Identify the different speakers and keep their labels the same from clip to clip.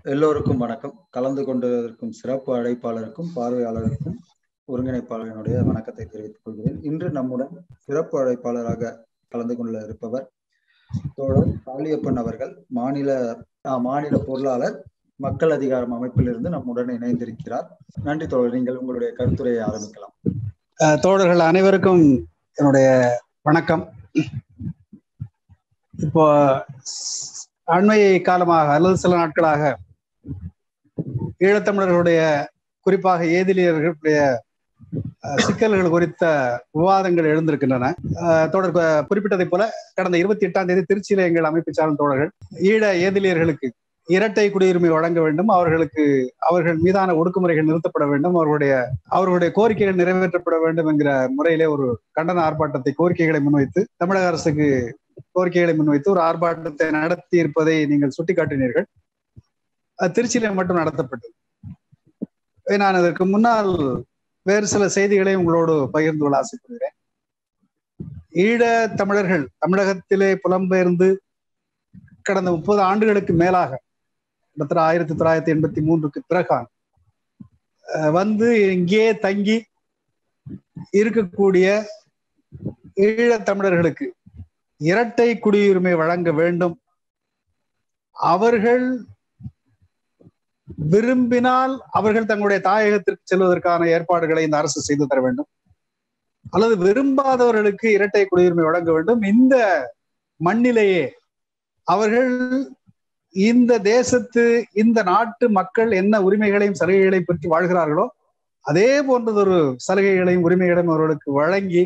Speaker 1: எல்லோருக்கும் வணக்கம் கலந்து கொண்டிருக்கும் சிறப்பு அழைப்பாளருக்கும் பார்வையாளருக்கும் ஒருங்கிணைப்பாளரினுடைய வணக்கத்தை தெரிவித்துக் கொள்கிறேன் இன்று நம்முடன் சிறப்பு அழைப்பாளராக கலந்து கொள்ள இருப்பவர் தோழர் காளியப்பன் அவர்கள் மாநில மாநில பொருளாளர் மக்கள் அதிகாரம் அமைப்பிலிருந்து நம்முடன் இணைந்திருக்கிறார் நன்றி தோழர் நீங்கள் உங்களுடைய கருத்துரையை ஆரம்பிக்கலாம்
Speaker 2: தோழர்கள் அனைவருக்கும் என்னுடைய வணக்கம் இப்போ அண்மை காலமாக அல்லது சில நாட்களாக ஈழத்தமிழர்களுடைய குறிப்பாக ஏதிலியர்களுடைய சிக்கல்கள் குறித்த விவாதங்கள் எழுந்திருக்கின்றன தொடர் குறிப்பிட்டதை போல கடந்த இருபத்தி எட்டாம் தேதி திருச்சியில எங்கள் அமைப்பு சார்ந்த தோழர்கள் ஈழ ஏதிலியர்களுக்கு இரட்டை குடியுரிமை வழங்க வேண்டும் அவர்களுக்கு அவர்கள் மீதான ஒடுக்குமுறைகள் நிறுத்தப்பட வேண்டும் அவர்களுடைய அவர்களுடைய கோரிக்கைகள் நிறைவேற்றப்பட வேண்டும் என்கிற முறையிலே ஒரு கண்டன ஆர்ப்பாட்டத்தை கோரிக்கைகளை முன்வைத்து தமிழக அரசுக்கு கோரிக்கைகளை முன்வைத்து ஒரு ஆர்ப்பாட்டத்தை நடத்தி இருப்பதை நீங்கள் சுட்டிக்காட்டினீர்கள் திருச்சியில மட்டும் நடத்தப்பட்டது நான் அதற்கு முன்னால் வேறு சில செய்திகளை உங்களோடு பகிர்ந்து கொள்ள ஆசைப்படுகிறேன் ஈழ தமிழர்கள் தமிழகத்திலே புலம்பெயர்ந்து கடந்த முப்பது ஆண்டுகளுக்கு மேலாக கிட்டத்தட்ட ஆயிரத்தி தொள்ளாயிரத்தி எண்பத்தி மூன்றுக்கு பிறகான் வந்து இங்கே தங்கி இருக்கக்கூடிய ஈழத் தமிழர்களுக்கு இரட்டை குடியுரிமை வழங்க வேண்டும் அவர்கள் விரும்பினால் அவர்கள் தங்களுடைய தாயகத்திற்கு செல்வதற்கான ஏற்பாடுகளை இந்த அரசு செய்து தர வேண்டும் அல்லது விரும்பாதவர்களுக்கு இரட்டை குடியுரிமை வழங்க வேண்டும் இந்த மண்ணிலேயே அவர்கள் இந்த தேசத்து இந்த நாட்டு மக்கள் என்ன உரிமைகளையும் சலுகைகளையும் பற்றி வாழ்கிறார்களோ அதே போன்றதொரு சலுகைகளையும் உரிமைகளையும் அவர்களுக்கு வழங்கி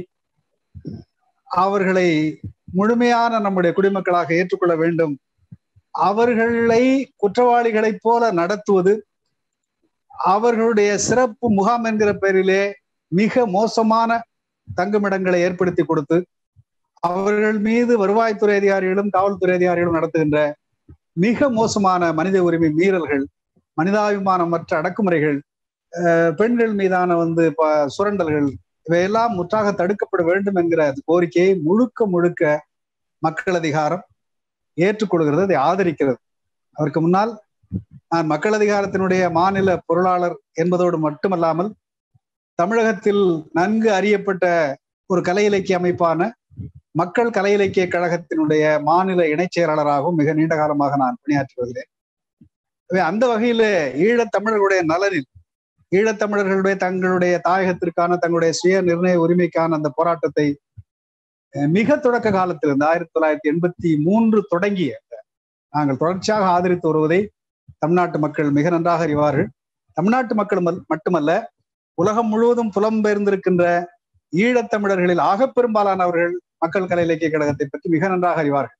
Speaker 2: அவர்களை முழுமையான நம்முடைய குடிமக்களாக ஏற்றுக்கொள்ள வேண்டும் அவர்களை குற்றவாளிகளைப் போல நடத்துவது அவர்களுடைய சிறப்பு முகாம் என்கிற பெயரிலே மிக மோசமான தங்குமிடங்களை ஏற்படுத்தி கொடுத்து அவர்கள் மீது வருவாய்த்துறை அதிகாரிகளும் காவல்துறை அதிகாரிகளும் நடத்துகின்ற மிக மோசமான மனித உரிமை மீறல்கள் மனிதாபிமானமற்ற அடக்குமுறைகள் பெண்கள் மீதான வந்து சுரண்டல்கள் இவையெல்லாம் முற்றாக தடுக்கப்பட வேண்டும் என்கிற கோரிக்கையை முழுக்க முழுக்க மக்கள் அதிகாரம் ஏற்றுக்கொள்கிறது அதை ஆதரிக்கிறது அதற்கு முன்னால் நான் மக்கள் அதிகாரத்தினுடைய மாநில பொருளாளர் என்பதோடு மட்டுமல்லாமல் தமிழகத்தில் நன்கு அறியப்பட்ட ஒரு கலை இலக்கிய அமைப்பான மக்கள் கலை இலக்கிய கழகத்தினுடைய மாநில இணைச் செயலாளராகவும் மிக நீண்ட காலமாக நான் பணியாற்றி வருகிறேன் அந்த வகையில ஈழத்தமிழர்களுடைய நலனில் ஈழத்தமிழர்களுடைய தங்களுடைய தாயகத்திற்கான தங்களுடைய சுய நிர்ணய உரிமைக்கான அந்த போராட்டத்தை மிக தொடக்க காலத்தில் இந்த ஆயிரத்தி தொள்ளாயிரத்தி எண்பத்தி மூன்று தொடங்கிய நாங்கள் தொடர்ச்சியாக ஆதரித்து வருவதை தமிழ்நாட்டு மக்கள் மிக நன்றாக அறிவார்கள் தமிழ்நாட்டு மக்கள் மட்டுமல்ல உலகம் முழுவதும் புலம்பெயர்ந்திருக்கின்ற ஈழத்தமிழர்களில் ஆக பெரும்பாலானவர்கள் மக்கள் கலை இலக்கிய கழகத்தை பற்றி மிக நன்றாக அறிவார்கள்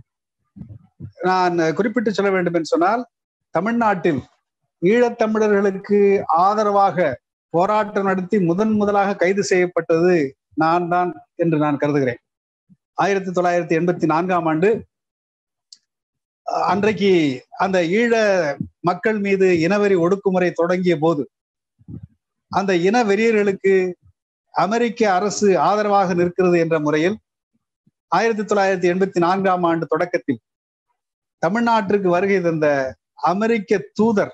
Speaker 2: நான் குறிப்பிட்டு சொல்ல வேண்டும் என்று சொன்னால் தமிழ்நாட்டில் ஈழத்தமிழர்களுக்கு ஆதரவாக போராட்டம் நடத்தி முதன் முதலாக கைது செய்யப்பட்டது நான் தான் என்று நான் கருதுகிறேன் ஆயிரத்தி தொள்ளாயிரத்தி எண்பத்தி நான்காம் ஆண்டு அன்றைக்கு அந்த ஈழ மக்கள் மீது இனவெறி ஒடுக்குமுறை தொடங்கிய போது அந்த இன வெறியர்களுக்கு அமெரிக்க அரசு ஆதரவாக நிற்கிறது என்ற முறையில் ஆயிரத்தி தொள்ளாயிரத்தி எண்பத்தி நான்காம் ஆண்டு தொடக்கத்தில் தமிழ்நாட்டிற்கு வருகை தந்த அமெரிக்க தூதர்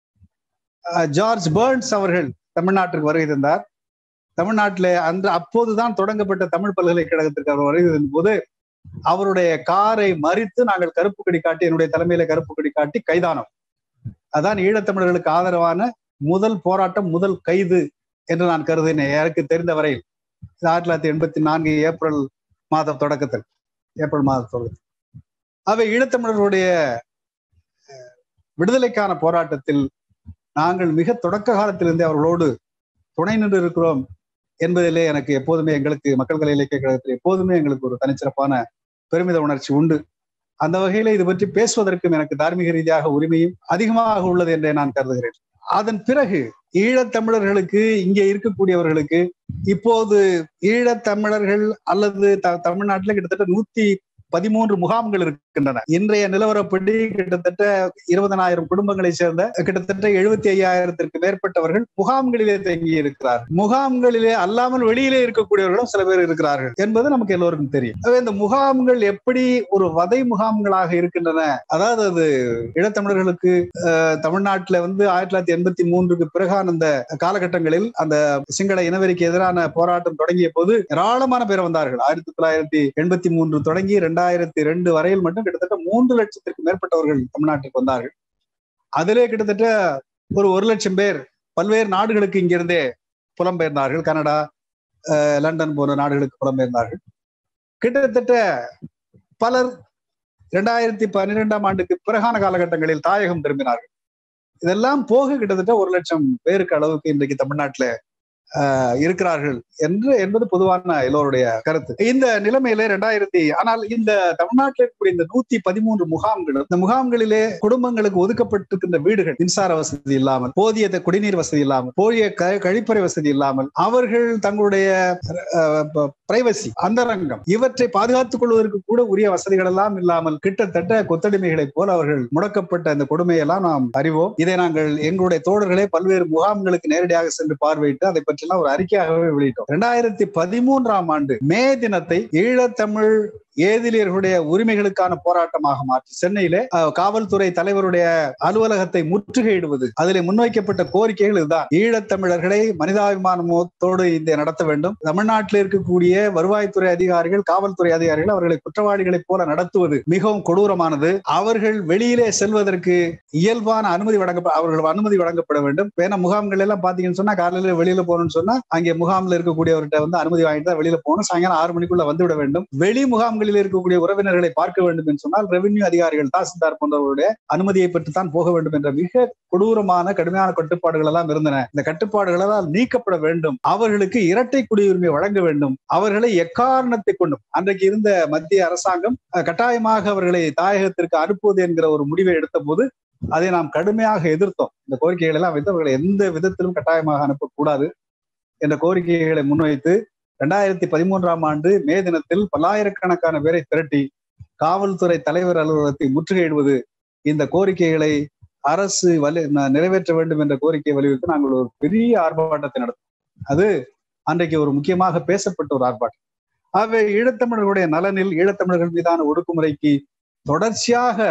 Speaker 2: ஜார்ஜ் பேர்ன்ஸ் அவர்கள் தமிழ்நாட்டிற்கு வருகை தந்தார் தமிழ்நாட்டிலே அன்று அப்போதுதான் தொடங்கப்பட்ட தமிழ் பல்கலைக்கழகத்திற்கு அவர் வருகை தந்த போது அவருடைய காரை மறித்து நாங்கள் கருப்பு கொடி காட்டி என்னுடைய தலைமையில கருப்பு கொடி காட்டி கைதானோம் அதான் ஈழத்தமிழர்களுக்கு ஆதரவான முதல் போராட்டம் முதல் கைது என்று நான் கருதினேன் எனக்கு தெரிந்த வரையில் ஆயிரத்தி தொள்ளாயிரத்தி எண்பத்தி நான்கு ஏப்ரல் மாத தொடக்கத்தில் ஏப்ரல் மாத தொடக்கத்தில் அவை ஈழத்தமிழர்களுடைய விடுதலைக்கான போராட்டத்தில் நாங்கள் மிக தொடக்க காலத்திலிருந்தே அவர்களோடு துணை நின்று இருக்கிறோம் என்பதிலே எனக்கு எப்போதுமே எங்களுக்கு மக்கள் கலை இலக்கிய கழகத்தில் எப்போதுமே எங்களுக்கு ஒரு தனிச்சிறப்பான பெருமித உணர்ச்சி உண்டு அந்த வகையில இது பற்றி பேசுவதற்கும் எனக்கு தார்மீக ரீதியாக உரிமையும் அதிகமாக உள்ளது என்றே நான் கருதுகிறேன் அதன் பிறகு ஈழத்தமிழர்களுக்கு இங்கே இருக்கக்கூடியவர்களுக்கு இப்போது ஈழத்தமிழர்கள் அல்லது த தமிழ்நாட்டில் கிட்டத்தட்ட நூத்தி பதிமூன்று முகாம்கள் இருக்கு இருக்கின்றன இன்றைய நிலவரப்படி கிட்டத்தட்ட இருபதனாயிரம் குடும்பங்களை சேர்ந்த கிட்டத்தட்ட எழுபத்தி ஐயாயிரத்திற்கு மேற்பட்டவர்கள் முகாம்களிலே தங்கி இருக்கிறார் முகாம்களிலே அல்லாமல் வெளியிலே இருக்கக்கூடியவர்களும் சில பேர் இருக்கிறார்கள் என்பது நமக்கு எல்லோருக்கும் தெரியும் ஆகவே இந்த முகாம்கள் எப்படி ஒரு வதை முகாம்களாக இருக்கின்றன அதாவது அது ஈழத்தமிழர்களுக்கு தமிழ்நாட்டில் வந்து ஆயிரத்தி தொள்ளாயிரத்தி எண்பத்தி மூன்றுக்கு பிறகான அந்த காலகட்டங்களில் அந்த சிங்கள இனவெறிக்கு எதிரான போராட்டம் தொடங்கிய போது ஏராளமான பேர் வந்தார்கள் ஆயிரத்தி தொள்ளாயிரத்தி எண்பத்தி மூன்று தொடங்கி இரண்டாயிரத்தி ரெண்டு வரையில் மட்டும் கிட்டத்தட்ட மூன்று லட்சத்திற்கு மேற்பட்டவர்கள் தமிழ்நாட்டுக்கு வந்தார்கள் அதிலே கிட்டத்தட்ட ஒரு ஒரு லட்சம் பேர் பல்வேறு நாடுகளுக்கு இங்கிருந்தே புலம்பெயர்ந்தார்கள் கனடா லண்டன் போன்ற நாடுகளுக்கு புலம்பெயர்ந்தார்கள் கிட்டத்தட்ட பலர் இரண்டாயிரத்தி பன்னிரெண்டாம் ஆண்டுக்கு பிறகான காலகட்டங்களில் தாயகம் திரும்பினார்கள் இதெல்லாம் போக கிட்டத்தட்ட ஒரு லட்சம் பேருக்கு அளவுக்கு இன்றைக்கு தமிழ்நாட்டில் இருக்கிறார்கள் என்று என்பது பொதுவான எல்லோருடைய கருத்து இந்த நிலைமையில ரெண்டாயிரத்தி ஆனால் இந்த தமிழ்நாட்டில் இருக்கக்கூடிய இந்த நூத்தி பதிமூன்று முகாம்களும் இந்த முகாம்களிலே குடும்பங்களுக்கு ஒதுக்கப்பட்டிருக்கின்ற வீடுகள் மின்சார வசதி இல்லாமல் போதிய குடிநீர் வசதி இல்லாமல் போதிய கழிப்பறை வசதி இல்லாமல் அவர்கள் தங்களுடைய பிரைவசி அந்தரங்கம் இவற்றை பாதுகாத்துக் கொள்வதற்கு கூட உரிய வசதிகள் எல்லாம் இல்லாமல் கிட்டத்தட்ட கொத்தடிமைகளைப் போல் அவர்கள் முடக்கப்பட்ட இந்த கொடுமையெல்லாம் நாம் அறிவோம் இதை நாங்கள் எங்களுடைய தோழர்களே பல்வேறு முகாம்களுக்கு நேரடியாக சென்று பார்வையிட்டு அதை பற்றிலாம் ஒரு அறிக்கையாகவே வெளியிட்டோம் இரண்டாயிரத்தி பதிமூன்றாம் ஆண்டு மே தினத்தை ஈழத்தமிழ் ஏதிலியர்களுடைய உரிமைகளுக்கான போராட்டமாக மாற்றி சென்னையிலே காவல்துறை தலைவருடைய அலுவலகத்தை முற்றுகையிடுவது அதில் முன்வைக்கப்பட்ட கோரிக்கைகள் இதுதான் ஈழத்தமிழர்களை மனிதாபிமானத்தோடு இதை நடத்த வேண்டும் தமிழ்நாட்டில் இருக்கக்கூடிய வருவாய்த்துறை அதிகாரிகள் காவல்துறை அதிகாரிகள் அவர்களை குற்றவாளிகளைப் போல நடத்துவது மிகவும் கொடூரமானது அவர்கள் வெளியிலே செல்வதற்கு இயல்பான அனுமதி வழங்க அவர்கள் அனுமதி வழங்கப்பட வேண்டும் ஏன்னா முகாம்கள் எல்லாம் பாத்தீங்கன்னு சொன்னா காலையில வெளியில போகணும்னு சொன்னா அங்கே முகாம்ல இருக்கக்கூடியவர்கிட்ட வந்து அனுமதி வாங்கிட்டு தான் வெளியில போகணும் சாயங்காலம் ஆறு மணிக்குள்ள வந்துவிட வேண்டும் வெளி முகாம்கள் பகுதிகளில் இருக்கக்கூடிய உறவினர்களை பார்க்க வேண்டும் என்று சொன்னால் ரெவென்யூ அதிகாரிகள் தாசில்தார் போன்றவர்களுடைய அனுமதியை பெற்று தான் போக வேண்டும் என்ற மிக கொடூரமான கடுமையான கட்டுப்பாடுகள் எல்லாம் இருந்தன இந்த கட்டுப்பாடுகளெல்லாம் நீக்கப்பட வேண்டும் அவர்களுக்கு இரட்டை குடியுரிமை வழங்க வேண்டும் அவர்களை எக்காரணத்தை கொண்டும் அன்றைக்கு இருந்த மத்திய அரசாங்கம் கட்டாயமாக அவர்களை தாயகத்திற்கு அனுப்புவது என்கிற ஒரு முடிவை எடுத்த போது அதை நாம் கடுமையாக எதிர்த்தோம் இந்த கோரிக்கைகள் எல்லாம் வைத்து அவர்களை எந்த விதத்திலும் கட்டாயமாக அனுப்பக்கூடாது என்ற கோரிக்கைகளை முன்வைத்து இரண்டாயிரத்தி பதிமூன்றாம் ஆண்டு மே தினத்தில் பல்லாயிரக்கணக்கான பேரை திரட்டி காவல்துறை தலைவர் அலுவலகத்தை முற்றுகையிடுவது இந்த கோரிக்கைகளை அரசு வலி நிறைவேற்ற வேண்டும் என்ற கோரிக்கையை வலியுறுத்தி நாங்கள் ஒரு பெரிய ஆர்ப்பாட்டத்தை நடத்தோம் அது அன்றைக்கு ஒரு முக்கியமாக பேசப்பட்ட ஒரு ஆர்ப்பாட்டம் ஆகவே ஈழத்தமிழர்களுடைய நலனில் ஈழத்தமிழர்கள் மீதான ஒடுக்குமுறைக்கு தொடர்ச்சியாக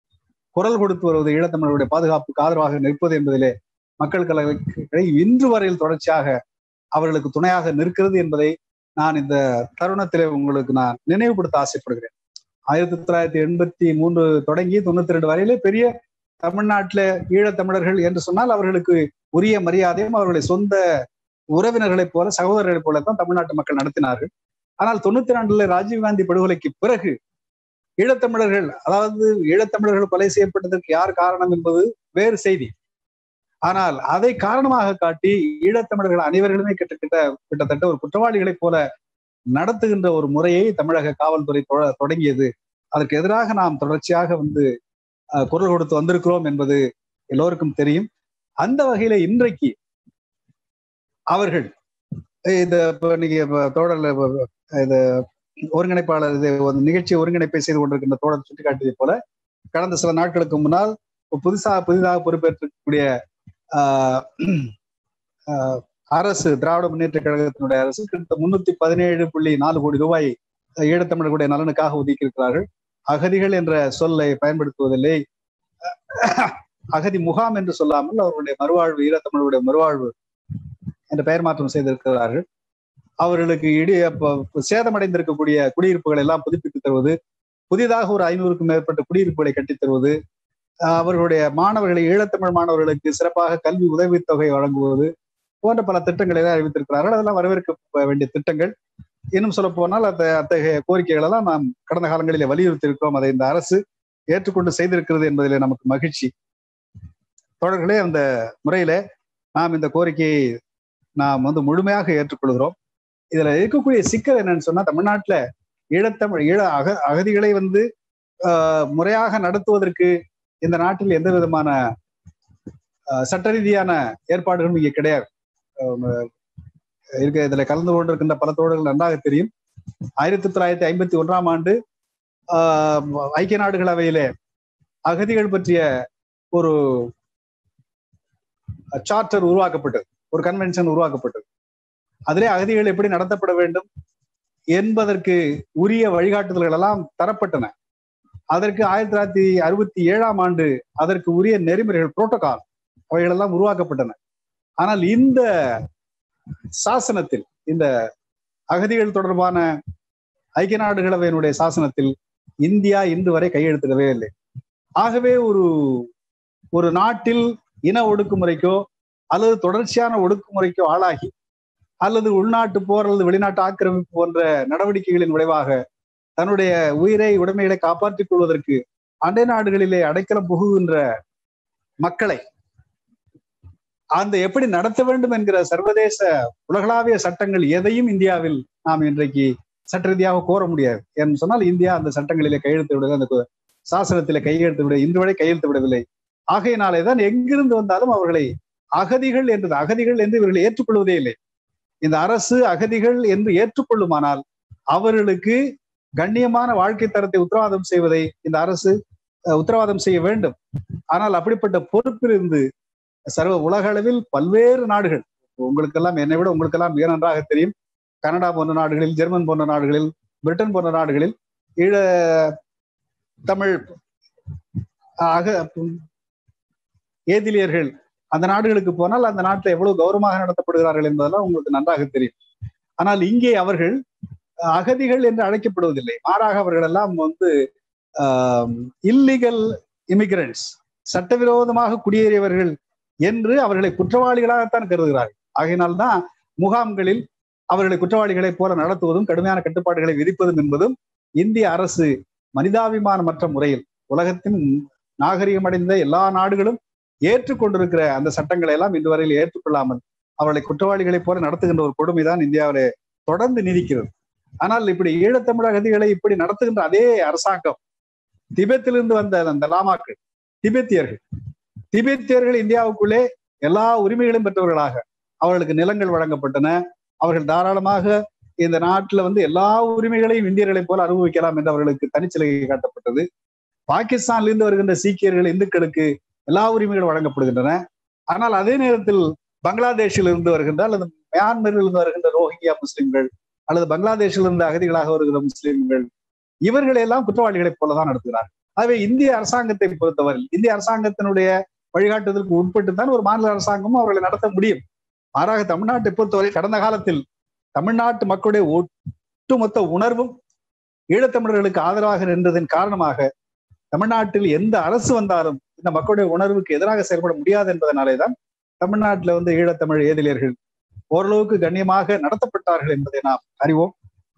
Speaker 2: குரல் கொடுத்து வருவது ஈழத்தமிழர்களுடைய பாதுகாப்புக்கு ஆதரவாக நிற்பது என்பதிலே மக்கள் கழக இன்று வரையில் தொடர்ச்சியாக அவர்களுக்கு துணையாக நிற்கிறது என்பதை நான் இந்த தருணத்திலே உங்களுக்கு நான் நினைவுபடுத்த ஆசைப்படுகிறேன் ஆயிரத்தி தொள்ளாயிரத்தி எண்பத்தி மூன்று தொடங்கி தொண்ணூத்தி ரெண்டு வரையிலே பெரிய தமிழ்நாட்டில ஈழத்தமிழர்கள் என்று சொன்னால் அவர்களுக்கு உரிய மரியாதையும் அவர்களை சொந்த உறவினர்களைப் போல சகோதரர்களைப் போல தான் தமிழ்நாட்டு மக்கள் நடத்தினார்கள் ஆனால் தொண்ணூத்தி ரெண்டுல ராஜீவ்காந்தி படுகொலைக்கு பிறகு ஈழத்தமிழர்கள் அதாவது ஈழத்தமிழர்கள் கொலை செய்யப்பட்டதற்கு யார் காரணம் என்பது வேறு செய்தி ஆனால் அதை காரணமாக காட்டி ஈழத்தமிழர்கள் அனைவர்களுமே கிட்டத்தட்ட கிட்டத்தட்ட ஒரு குற்றவாளிகளைப் போல நடத்துகின்ற ஒரு முறையை தமிழக காவல்துறை தொடங்கியது அதற்கு எதிராக நாம் தொடர்ச்சியாக வந்து குரல் கொடுத்து வந்திருக்கிறோம் என்பது எல்லோருக்கும் தெரியும் அந்த வகையில இன்றைக்கு அவர்கள் இந்த இன்னைக்கு தோழர் இது ஒருங்கிணைப்பாளர் இது நிகழ்ச்சி ஒருங்கிணைப்பை செய்து கொண்டிருக்கின்ற தோழர் சுட்டிக்காட்டியதை போல கடந்த சில நாட்களுக்கு முன்னால் புதுசாக புதிதாக பொறுப்பேற்றக்கூடிய அரசு திராவிட முன்னேற்ற கழகத்தினுடைய அரசு கிட்டத்தட்ட முன்னூத்தி பதினேழு புள்ளி நாலு கோடி ரூபாய் ஈழத்தமிழர்களுடைய நலனுக்காக ஒதுக்கி இருக்கிறார்கள் அகதிகள் என்ற சொல்லை பயன்படுத்துவதில்லை அகதி முகாம் என்று சொல்லாமல் அவர்களுடைய மறுவாழ்வு ஈழத்தமிழர்களுடைய மறுவாழ்வு என்ற பெயர் மாற்றம் செய்திருக்கிறார்கள் அவர்களுக்கு இடி சேதமடைந்திருக்கக்கூடிய குடியிருப்புகளை எல்லாம் புதுப்பித்து தருவது புதிதாக ஒரு ஐநூறுக்கும் மேற்பட்ட குடியிருப்புகளை கட்டித் தருவது அவர்களுடைய மாணவர்களை ஈழத்தமிழ் மாணவர்களுக்கு சிறப்பாக கல்வி உதவித்தொகை வழங்குவது போன்ற பல திட்டங்களை எல்லாம் அறிவித்திருக்கிறார்கள் அதெல்லாம் வரவேற்க வேண்டிய திட்டங்கள் இன்னும் சொல்ல போனால் அந்த அத்தகைய கோரிக்கைகள் எல்லாம் நாம் கடந்த காலங்களிலே வலியுறுத்தி இருக்கிறோம் அதை இந்த அரசு ஏற்றுக்கொண்டு செய்திருக்கிறது என்பதிலே நமக்கு மகிழ்ச்சி தொடர்களே அந்த முறையில நாம் இந்த கோரிக்கையை நாம் வந்து முழுமையாக ஏற்றுக்கொள்கிறோம் இதுல இருக்கக்கூடிய சிக்கல் என்னன்னு சொன்னா தமிழ்நாட்டுல ஈழத்தமிழ் ஈழ அக அகதிகளை வந்து முறையாக நடத்துவதற்கு இந்த நாட்டில் எந்த விதமான சட்ட ரீதியான ஏற்பாடுகளும் இங்கே கிடையாது இருக்க இதுல கலந்து கொண்டிருக்கின்ற பல தோழர்கள் நன்றாக தெரியும் ஆயிரத்தி தொள்ளாயிரத்தி ஐம்பத்தி ஒன்றாம் ஆண்டு ஐக்கிய நாடுகள் அவையிலே அகதிகள் பற்றிய ஒரு சார்ட்டர் உருவாக்கப்பட்டது ஒரு கன்வென்ஷன் உருவாக்கப்பட்டது அதிலே அகதிகள் எப்படி நடத்தப்பட வேண்டும் என்பதற்கு உரிய வழிகாட்டுதல்கள் எல்லாம் தரப்பட்டன அதற்கு ஆயிரத்தி தொள்ளாயிரத்தி அறுபத்தி ஏழாம் ஆண்டு அதற்கு உரிய நெறிமுறைகள் புரோட்டோகால் அவைகள் எல்லாம் உருவாக்கப்பட்டன ஆனால் இந்த சாசனத்தில் இந்த அகதிகள் தொடர்பான ஐக்கிய நாடுகள் அவையினுடைய சாசனத்தில் இந்தியா இன்று வரை கையெழுத்திடவே இல்லை ஆகவே ஒரு ஒரு நாட்டில் இன ஒடுக்குமுறைக்கோ அல்லது தொடர்ச்சியான ஒடுக்குமுறைக்கோ ஆளாகி அல்லது உள்நாட்டு போர் அல்லது வெளிநாட்டு ஆக்கிரமிப்பு போன்ற நடவடிக்கைகளின் விளைவாக தன்னுடைய உயிரை உடைமைகளை காப்பாற்றிக் கொள்வதற்கு அண்டை நாடுகளிலே அடைக்கலம் புகுகின்ற மக்களை அந்த எப்படி நடத்த வேண்டும் என்கிற சர்வதேச உலகளாவிய சட்டங்கள் எதையும் இந்தியாவில் நாம் இன்றைக்கு சட்ட ரீதியாக கோர முடியாது என்று சொன்னால் இந்தியா அந்த சட்டங்களிலே கையெழுத்து விட அந்த சாசனத்திலே கையெழுத்து விட இன்று வரை கையெழுத்து விடவில்லை ஆகையினாலே தான் எங்கிருந்து வந்தாலும் அவர்களை அகதிகள் என்று அகதிகள் என்று இவர்களை ஏற்றுக்கொள்வதே இல்லை இந்த அரசு அகதிகள் என்று ஏற்றுக்கொள்ளுமானால் அவர்களுக்கு கண்ணியமான வாழ்க்கை தரத்தை உத்தரவாதம் செய்வதை இந்த அரசு உத்தரவாதம் செய்ய வேண்டும் ஆனால் அப்படிப்பட்ட பொறுப்பிலிருந்து சர்வ உலக அளவில் பல்வேறு நாடுகள் உங்களுக்கெல்லாம் என்னை விட உங்களுக்கெல்லாம் மிக நன்றாக தெரியும் கனடா போன்ற நாடுகளில் ஜெர்மன் போன்ற நாடுகளில் பிரிட்டன் போன்ற நாடுகளில் ஈழ தமிழ் அக ஏதிலியர்கள் அந்த நாடுகளுக்கு போனால் அந்த நாட்டில் எவ்வளவு கௌரவமாக நடத்தப்படுகிறார்கள் என்பதெல்லாம் உங்களுக்கு நன்றாக தெரியும் ஆனால் இங்கே அவர்கள் அகதிகள் என்று அழைக்கப்படுவதில்லை மாறாக அவர்கள் எல்லாம் வந்து இல்லீகல் இமிகிரண்ட்ஸ் சட்டவிரோதமாக குடியேறியவர்கள் என்று அவர்களை குற்றவாளிகளாகத்தான் கருதுகிறார்கள் ஆகையினால்தான் முகாம்களில் அவர்களை குற்றவாளிகளைப் போல நடத்துவதும் கடுமையான கட்டுப்பாடுகளை விதிப்பதும் என்பதும் இந்திய அரசு மனிதாபிமானமற்ற முறையில் உலகத்தின் நாகரிகமடைந்த எல்லா நாடுகளும் ஏற்றுக்கொண்டிருக்கிற அந்த சட்டங்களை எல்லாம் இன்று வரையில் ஏற்றுக்கொள்ளாமல் அவர்களை குற்றவாளிகளைப் போல நடத்துகின்ற ஒரு கொடுமைதான் இந்தியாவிலே தொடர்ந்து நீடிக்கிறது ஆனால் இப்படி ஈழத்தமிழ் அகதிகளை இப்படி நடத்துகின்ற அதே அரசாங்கம் திபெத்திலிருந்து வந்த அந்த லாமாக்கள் திபெத்தியர்கள் திபெத்தியர்கள் இந்தியாவுக்குள்ளே எல்லா உரிமைகளும் பெற்றவர்களாக அவர்களுக்கு நிலங்கள் வழங்கப்பட்டன அவர்கள் தாராளமாக இந்த நாட்டுல வந்து எல்லா உரிமைகளையும் இந்தியர்களைப் போல அனுபவிக்கலாம் என்று அவர்களுக்கு தனிச்சிலகை காட்டப்பட்டது பாகிஸ்தான்ல இருந்து வருகின்ற சீக்கியர்கள் இந்துக்களுக்கு எல்லா உரிமைகளும் வழங்கப்படுகின்றன ஆனால் அதே நேரத்தில் பங்களாதேஷில் இருந்து வருகின்ற அல்லது மியான்மரில் இருந்து வருகின்ற ரோஹிங்கியா முஸ்லிம்கள் அல்லது பங்களாதேஷில் இருந்து அகதிகளாக வருகிற முஸ்லிம்கள் இவர்களை எல்லாம் குற்றவாளிகளைப் போலதான் நடத்துகிறார்கள் ஆகவே இந்திய அரசாங்கத்தை பொறுத்தவரையில் இந்திய அரசாங்கத்தினுடைய வழிகாட்டுதலுக்கு உட்பட்டு தான் ஒரு மாநில அரசாங்கமும் அவர்களை நடத்த முடியும் மாறாக தமிழ்நாட்டை பொறுத்தவரை கடந்த காலத்தில் தமிழ்நாட்டு மக்களுடைய ஒட்டுமொத்த உணர்வும் ஈழத்தமிழர்களுக்கு ஆதரவாக நின்றதன் காரணமாக தமிழ்நாட்டில் எந்த அரசு வந்தாலும் இந்த மக்களுடைய உணர்வுக்கு எதிராக செயல்பட முடியாது என்பதனாலே தான் தமிழ்நாட்டில் வந்து ஈழத்தமிழ் ஏதிலியர்கள் ஓரளவுக்கு கண்ணியமாக நடத்தப்பட்டார்கள் என்பதை நாம் அறிவோம்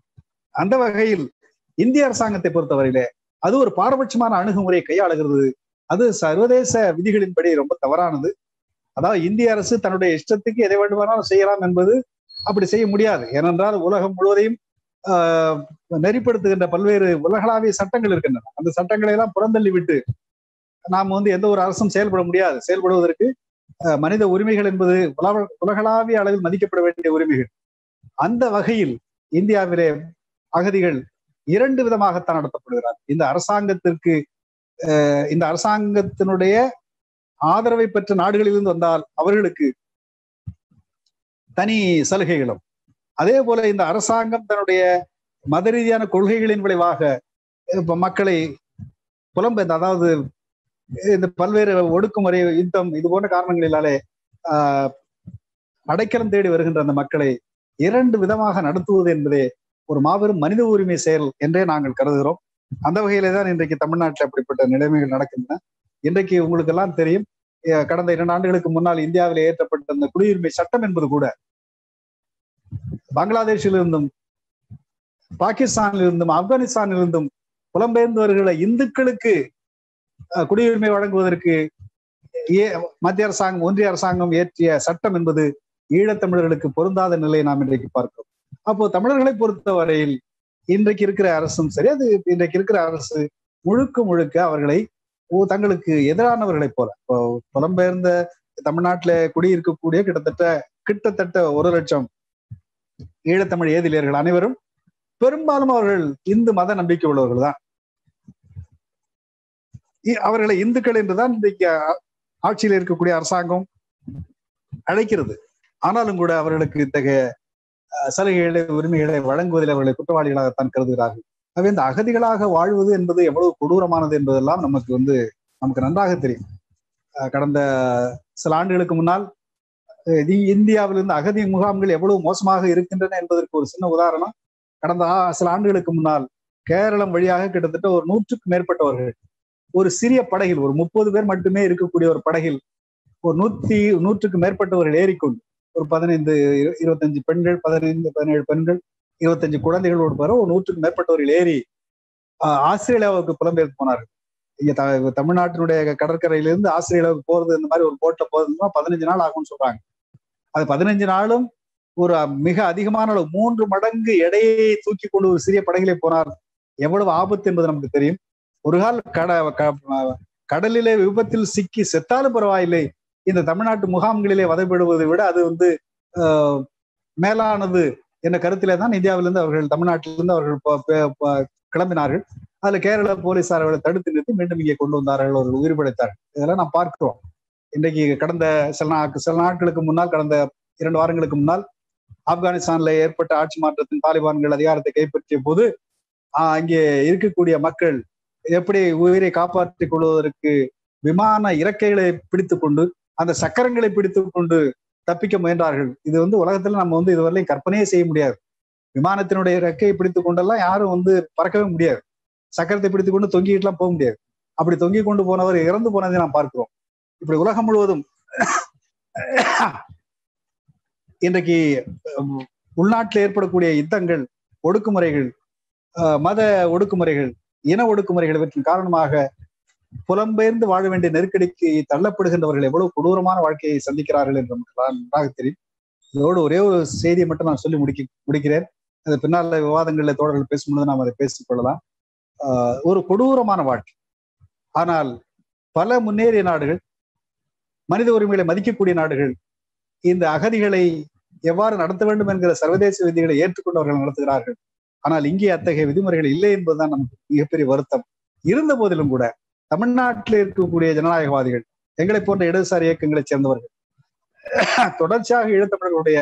Speaker 2: அந்த வகையில் இந்திய அரசாங்கத்தை பொறுத்தவரையிலே அது ஒரு பாரபட்சமான அணுகுமுறையை கையாளுகிறது அது சர்வதேச விதிகளின்படி ரொம்ப தவறானது அதாவது இந்திய அரசு தன்னுடைய இஷ்டத்துக்கு எதை வேண்டுமானாலும் செய்யலாம் என்பது அப்படி செய்ய முடியாது ஏனென்றால் உலகம் முழுவதையும் ஆஹ் நெறிப்படுத்துகின்ற பல்வேறு உலகளாவிய சட்டங்கள் இருக்கின்றன அந்த சட்டங்களை எல்லாம் புறந்தள்ளி விட்டு நாம் வந்து எந்த ஒரு அரசும் செயல்பட முடியாது செயல்படுவதற்கு மனித உரிமைகள் என்பது உலக உலகளாவிய அளவில் மதிக்கப்பட வேண்டிய உரிமைகள் அந்த வகையில் இந்தியாவிலே அகதிகள் இரண்டு விதமாகத்தான் நடத்தப்படுகிறார் இந்த அரசாங்கத்திற்கு இந்த அரசாங்கத்தினுடைய ஆதரவை பெற்ற நாடுகளிலிருந்து வந்தால் அவர்களுக்கு தனி சலுகைகளும் அதே போல இந்த அரசாங்கம் தன்னுடைய மத ரீதியான கொள்கைகளின் விளைவாக இப்ப மக்களை புலம்பெயர்ந்த அதாவது இந்த பல்வேறு ஒடுக்குமுறை யுத்தம் இது போன்ற காரணங்களினாலே ஆஹ் அடைக்கலம் தேடி வருகின்ற அந்த மக்களை இரண்டு விதமாக நடத்துவது என்பதே ஒரு மாபெரும் மனித உரிமை செயல் என்றே நாங்கள் கருதுகிறோம் அந்த வகையிலே தான் இன்றைக்கு தமிழ்நாட்டில் அப்படிப்பட்ட நிலைமைகள் நடக்கின்றன இன்றைக்கு உங்களுக்கு எல்லாம் தெரியும் கடந்த இரண்டு ஆண்டுகளுக்கு முன்னால் இந்தியாவில் ஏற்றப்பட்ட அந்த குடியுரிமை சட்டம் என்பது கூட பங்களாதேஷிலிருந்தும் பாகிஸ்தானிலிருந்தும் ஆப்கானிஸ்தானிலிருந்தும் புலம்பெயர்ந்து வருகிற இந்துக்களுக்கு குடியுரிமை வழங்குவதற்கு மத்திய அரசாங்கம் ஒன்றிய அரசாங்கம் இயற்றிய சட்டம் என்பது ஈழத்தமிழர்களுக்கு பொருந்தாத நிலையை நாம் இன்றைக்கு பார்க்கிறோம் அப்போ தமிழர்களை பொறுத்தவரையில் இன்றைக்கு இருக்கிற அரசும் சரி அது இன்றைக்கு இருக்கிற அரசு முழுக்க முழுக்க அவர்களை தங்களுக்கு எதிரானவர்களைப் போல இப்போ புலம்பெயர்ந்த தமிழ்நாட்டில குடியிருக்கக்கூடிய கிட்டத்தட்ட கிட்டத்தட்ட ஒரு லட்சம் ஈழத்தமிழ் ஏதிலியர்கள் அனைவரும் பெரும்பாலும் அவர்கள் இந்து மத நம்பிக்கை உள்ளவர்கள் தான் அவர்களை இந்துக்கள் என்றுதான் இன்றைக்கு ஆட்சியில் இருக்கக்கூடிய அரசாங்கம் அழைக்கிறது ஆனாலும் கூட அவர்களுக்கு இத்தகைய சலுகைகளை உரிமைகளை வழங்குவதில் அவர்களை குற்றவாளிகளாகத்தான் கருதுகிறார்கள் ஆகவே இந்த அகதிகளாக வாழ்வது என்பது எவ்வளவு கொடூரமானது என்பதெல்லாம் நமக்கு வந்து நமக்கு நன்றாக தெரியும் கடந்த சில ஆண்டுகளுக்கு முன்னால் இந்தியாவிலிருந்து அகதி முகாம்கள் எவ்வளவு மோசமாக இருக்கின்றன என்பதற்கு ஒரு சின்ன உதாரணம் கடந்த சில ஆண்டுகளுக்கு முன்னால் கேரளம் வழியாக கிட்டத்தட்ட ஒரு நூற்றுக்கு மேற்பட்டவர்கள் ஒரு சிறிய படகில் ஒரு முப்பது பேர் மட்டுமே இருக்கக்கூடிய ஒரு படகில் ஒரு நூத்தி நூற்றுக்கு மேற்பட்டவர்கள் ஏறிக்கொண்டு ஒரு பதினைந்து இருபத்தஞ்சு பெண்கள் பதினைந்து பதினேழு பெண்கள் இருபத்தஞ்சு குழந்தைகளோடு பெற ஒரு நூற்றுக்கு மேற்பட்டவர்கள் ஏறி ஆஸ்திரேலியாவுக்கு புலம்பெயர்ந்து போனார்கள் இங்க த தமிழ்நாட்டினுடைய கடற்கரையிலிருந்து ஆஸ்திரேலியாவுக்கு போறது இந்த மாதிரி ஒரு போட்ல போறதுன்னா பதினஞ்சு நாள் ஆகும்னு சொல்றாங்க அது பதினஞ்சு நாளும் ஒரு மிக அதிகமான அளவு மூன்று மடங்கு எடையை தூக்கி கொண்டு ஒரு சிறிய படகிலே போனார் எவ்வளவு ஆபத்து என்பது நமக்கு தெரியும் ஒரு கால் கட கடலிலே விபத்தில் சிக்கி செத்தாலும் பரவாயில்லை இந்த தமிழ்நாட்டு முகாம்களிலே வதைப்படுவதை விட அது வந்து மேலானது என்ற கருத்திலே தான் இந்தியாவிலிருந்து அவர்கள் தமிழ்நாட்டிலிருந்து அவர்கள் கிளம்பினார்கள் அதுல கேரள போலீசார் அவர்களை தடுத்து நிறுத்தி மீண்டும் இங்கே கொண்டு வந்தார்கள் அவர்கள் உயிர் பிழைத்தார்கள் இதெல்லாம் நாம் பார்க்கிறோம் இன்றைக்கு கடந்த சில நாட்கு சில நாட்களுக்கு முன்னால் கடந்த இரண்டு வாரங்களுக்கு முன்னால் ஆப்கானிஸ்தான்ல ஏற்பட்ட ஆட்சி மாற்றத்தின் தாலிபான்கள் அதிகாரத்தை கைப்பற்றிய போது அங்கே இருக்கக்கூடிய மக்கள் எப்படி உயிரை காப்பாற்றிக் கொள்வதற்கு விமான இறக்கைகளை பிடித்து கொண்டு அந்த சக்கரங்களை பிடித்து கொண்டு தப்பிக்க முயன்றார்கள் இது வந்து உலகத்துல நம்ம வந்து இதுவரையிலும் கற்பனையே செய்ய முடியாது விமானத்தினுடைய இறக்கையை பிடித்து கொண்டெல்லாம் யாரும் வந்து பறக்கவே முடியாது சக்கரத்தை பிடித்து கொண்டு தொங்கிட்டுலாம் போக முடியாது அப்படி தொங்கி கொண்டு போனவர் இறந்து போனதை நாம் பார்க்கிறோம் இப்படி உலகம் முழுவதும் இன்றைக்கு உள்நாட்டில் ஏற்படக்கூடிய யுத்தங்கள் ஒடுக்குமுறைகள் மத ஒடுக்குமுறைகள் இன ஒடுக்குமுறைகள் இவற்றின் காரணமாக புலம்பெயர்ந்து வாழ வேண்டிய நெருக்கடிக்கு தள்ளப்படுகின்றவர்கள் எவ்வளவு கொடூரமான வாழ்க்கையை சந்திக்கிறார்கள் என்று நமக்கு நன்றாக தெரியும் இதோடு ஒரே ஒரு செய்தியை மட்டும் நான் சொல்லி முடிக்க முடிக்கிறேன் அது பின்னால விவாதங்களில் தோழர்கள் பேசும்பொழுது நாம் அதை பேசிக் கொள்ளலாம் ஒரு கொடூரமான வாழ்க்கை ஆனால் பல முன்னேறிய நாடுகள் மனித உரிமைகளை மதிக்கக்கூடிய நாடுகள் இந்த அகதிகளை எவ்வாறு நடத்த வேண்டும் என்கிற சர்வதேச விதிகளை ஏற்றுக்கொண்டவர்கள் நடத்துகிறார்கள் ஆனால் இங்கே அத்தகைய விதிமுறைகள் இல்லை என்பதுதான் நமக்கு மிகப்பெரிய வருத்தம் இருந்த போதிலும் கூட தமிழ்நாட்டில் இருக்கக்கூடிய ஜனநாயகவாதிகள் எங்களை போன்ற இடதுசாரி இயக்கங்களைச் சேர்ந்தவர்கள் தொடர்ச்சியாக ஈழத்தமிழர்களுடைய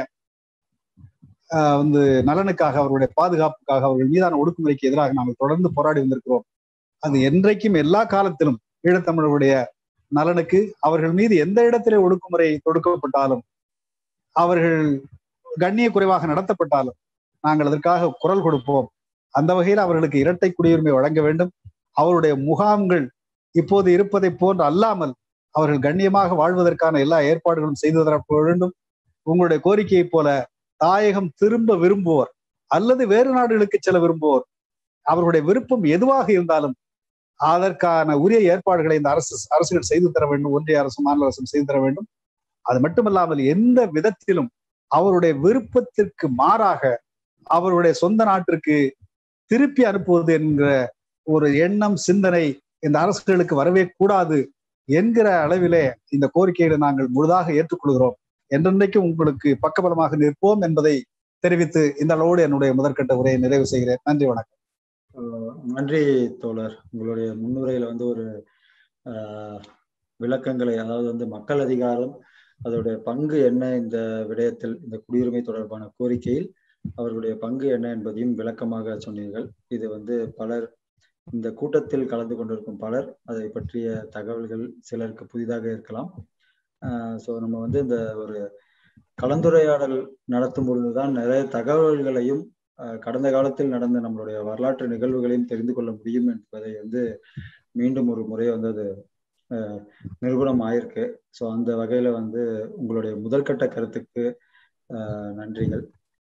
Speaker 2: வந்து நலனுக்காக அவர்களுடைய பாதுகாப்புக்காக அவர்கள் மீதான ஒடுக்குமுறைக்கு எதிராக நாங்கள் தொடர்ந்து போராடி வந்திருக்கிறோம் அது என்றைக்கும் எல்லா காலத்திலும் ஈழத்தமிழர்களுடைய நலனுக்கு அவர்கள் மீது எந்த இடத்திலே ஒடுக்குமுறை தொடுக்கப்பட்டாலும் அவர்கள் கண்ணிய குறைவாக நடத்தப்பட்டாலும் நாங்கள் அதற்காக குரல் கொடுப்போம் அந்த வகையில் அவர்களுக்கு இரட்டை குடியுரிமை வழங்க வேண்டும் அவருடைய முகாம்கள் இப்போது இருப்பதை போன்று அல்லாமல் அவர்கள் கண்ணியமாக வாழ்வதற்கான எல்லா ஏற்பாடுகளும் செய்து தரப்பட வேண்டும் உங்களுடைய கோரிக்கையைப் போல தாயகம் திரும்ப விரும்புவோர் அல்லது வேறு நாடுகளுக்கு செல்ல விரும்புவோர் அவர்களுடைய விருப்பம் எதுவாக இருந்தாலும் அதற்கான உரிய ஏற்பாடுகளை இந்த அரசு அரசுகள் செய்து தர வேண்டும் ஒன்றிய அரசும் மாநில அரசும் செய்து தர வேண்டும் அது மட்டுமல்லாமல் எந்த விதத்திலும் அவருடைய விருப்பத்திற்கு மாறாக அவருடைய சொந்த நாட்டிற்கு திருப்பி அனுப்புவது என்கிற ஒரு எண்ணம் சிந்தனை இந்த அரசுகளுக்கு வரவே கூடாது என்கிற அளவிலே இந்த கோரிக்கைகளை நாங்கள் முழுதாக ஏற்றுக்கொள்கிறோம் என்றென்றைக்கும் உங்களுக்கு பக்கபலமாக நிற்போம் என்பதை தெரிவித்து இந்த அளவோடு என்னுடைய முதற்கட்ட உரையை நிறைவு செய்கிறேன் நன்றி வணக்கம்
Speaker 1: நன்றி தோழர் உங்களுடைய முன்னுரையில வந்து ஒரு விளக்கங்களை அதாவது வந்து மக்கள் அதிகாரம் அதோடைய பங்கு என்ன இந்த விடயத்தில் இந்த குடியுரிமை தொடர்பான கோரிக்கையில் அவர்களுடைய பங்கு என்ன என்பதையும் விளக்கமாக சொன்னீர்கள் இது வந்து பலர் இந்த கூட்டத்தில் கலந்து கொண்டிருக்கும் பலர் அதை பற்றிய தகவல்கள் சிலருக்கு புதிதாக இருக்கலாம் ஸோ நம்ம வந்து இந்த ஒரு கலந்துரையாடல் நடத்தும் பொழுதுதான் நிறைய தகவல்களையும் கடந்த காலத்தில் நடந்த நம்மளுடைய வரலாற்று நிகழ்வுகளையும் தெரிந்து கொள்ள முடியும் என்பதை வந்து மீண்டும் ஒரு முறை வந்து அது நிரூபணம் ஆயிருக்கு ஸோ அந்த வகையில வந்து உங்களுடைய முதல்கட்ட கருத்துக்கு நன்றிகள்